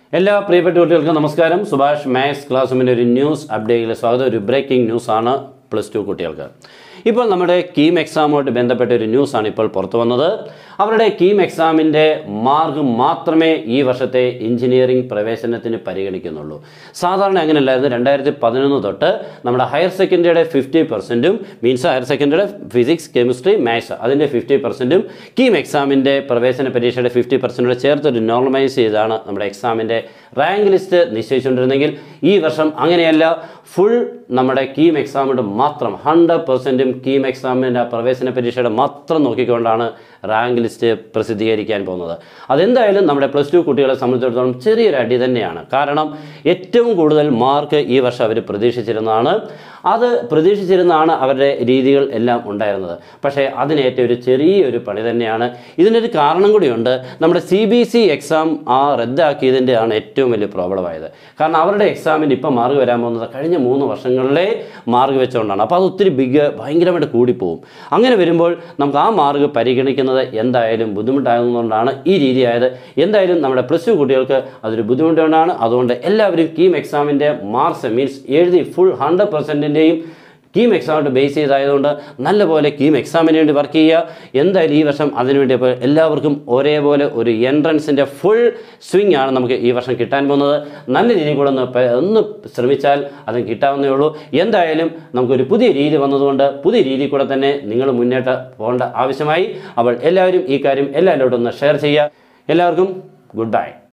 എല്ലാ പ്രിയപ്പെട്ട കുട്ടികൾക്കും നമസ്കാരം സുഭാഷ് മാത്സ് ക്ലാസ് റൂമിൻ്റെ ഒരു ന്യൂസ് അപ്ഡേറ്റിലെ സ്വാഗതം ഒരു ബ്രേക്കിംഗ് ന്യൂസാണ് പ്ലസ് ടു കുട്ടികൾക്ക് ഇപ്പോൾ നമ്മുടെ കീം എക്സാമുമായിട്ട് ബന്ധപ്പെട്ട ഒരു ന്യൂസാണ് ഇപ്പോൾ പുറത്തു വന്നത് അവരുടെ കീം എക്സാമിൻ്റെ മാർക്ക് മാത്രമേ ഈ വർഷത്തെ എഞ്ചിനീയറിംഗ് പ്രവേശനത്തിന് പരിഗണിക്കുന്നുള്ളൂ സാധാരണ അങ്ങനെയല്ലായിരുന്നു രണ്ടായിരത്തി പതിനൊന്ന് തൊട്ട് നമ്മുടെ ഹയർ സെക്കൻഡറിയുടെ ഫിഫ്റ്റി പെർസെൻറ്റും മീൻസ് ഹയർ സെക്കൻഡറിയുടെ ഫിസിക്സ് കെമിസ്ട്രി മാത്സ് അതിൻ്റെ ഫിഫ്റ്റി പെർസെൻറ്റും കീം എക്സാമിൻ്റെ പ്രവേശന പരീക്ഷയുടെ ഫിഫ്റ്റി പെർസെൻറ്റോട് ചേർത്തൊരു നോർമലൈസ് ചെയ്താണ് നമ്മുടെ എക്സാമിൻ്റെ റാങ്ക് ലിസ്റ്റ് നിശ്ചയിച്ചുകൊണ്ടിരുന്നെങ്കിൽ ഈ വർഷം അങ്ങനെയല്ല ഫുൾ നമ്മുടെ കീം എക്സാമിൻ്റെ മാത്രം ഹൺഡ്രഡ് പെർസെൻറ്റും കീം എക്സാമിൻ്റെ പ്രവേശന പരീക്ഷയുടെ മാത്രം നോക്കിക്കൊണ്ടാണ് റാങ്ക് ലിസ്റ്റ് പ്രസിദ്ധീകരിക്കാൻ പോകുന്നത് അതെന്തായാലും നമ്മുടെ പ്ലസ് ടു കുട്ടികളെ സംബന്ധിച്ചിടത്തോളം ചെറിയൊരു അടി തന്നെയാണ് കാരണം ഏറ്റവും കൂടുതൽ മാർക്ക് ഈ വർഷം അവർ പ്രതീക്ഷിച്ചിരുന്നതാണ് അത് പ്രതീക്ഷിച്ചിരുന്നതാണ് അവരുടെ രീതികൾ എല്ലാം ഉണ്ടായിരുന്നത് പക്ഷേ അതിനേറ്റ ഒരു ചെറിയൊരു പണി തന്നെയാണ് ഇതിനൊരു കാരണം കൂടിയുണ്ട് നമ്മുടെ സി ബി സി എക്സാം ആ റദ്ദാക്കിയതിൻ്റെ ആണ് ഏറ്റവും വലിയ പ്രോബ്ലം ആയത് കാരണം അവരുടെ എക്സാമിന് ഇപ്പം മാർക്ക് വരാൻ പോകുന്നത് കഴിഞ്ഞ മൂന്ന് വർഷങ്ങളിലെ മാർക്ക് വെച്ചുകൊണ്ടാണ് അപ്പോൾ അത് ഒത്തിരി ബിഗ് ഭയങ്കരമായിട്ട് കൂടിപ്പോവും അങ്ങനെ വരുമ്പോൾ നമുക്ക് ആ മാർക്ക് പരിഗണിക്കുന്നത് എന്തായാലും ബുദ്ധിമുട്ടായതുകൊണ്ടാണ് ഈ രീതിയായത് എന്തായാലും നമ്മുടെ പ്ലസ് ടു കുട്ടികൾക്ക് അതൊരു ബുദ്ധിമുട്ടുകൊണ്ടാണ് അതുകൊണ്ട് എല്ലാവരും കീം എക്സാമിൻ്റെ മാർക്സ് മീൻസ് എഴുതി ഫുൾ ഹൺഡ്രഡ് പെർസെൻറ്റിൻ്റെയും കീം എക്സാമായിട്ട് ബേസ് ചെയ്തായതുകൊണ്ട് നല്ലപോലെ കീം എക്സാമിന് വേണ്ടി വർക്ക് ചെയ്യുക എന്തായാലും ഈ വർഷം അതിനുവേണ്ടി അപ്പോൾ എല്ലാവർക്കും ഒരേപോലെ ഒരു എൻട്രൻസിൻ്റെ ഫുൾ സ്വിങ് ആണ് നമുക്ക് ഈ വർഷം കിട്ടാൻ പോകുന്നത് നല്ല രീതിയിൽ കൂടെ ഒന്ന് പ- ഒന്ന് ശ്രമിച്ചാൽ അത് കിട്ടാവുന്നേ ഉള്ളൂ എന്തായാലും നമുക്കൊരു പുതിയ രീതി വന്നതുകൊണ്ട് പുതിയ രീതിയിൽ കൂടെ തന്നെ നിങ്ങൾ മുന്നേറ്റ പോകേണ്ട ആവശ്യമായി അപ്പോൾ എല്ലാവരും ഈ കാര്യം എല്ലാവരോടും ഒന്ന് ഷെയർ ചെയ്യുക എല്ലാവർക്കും ഗുഡ് ബൈ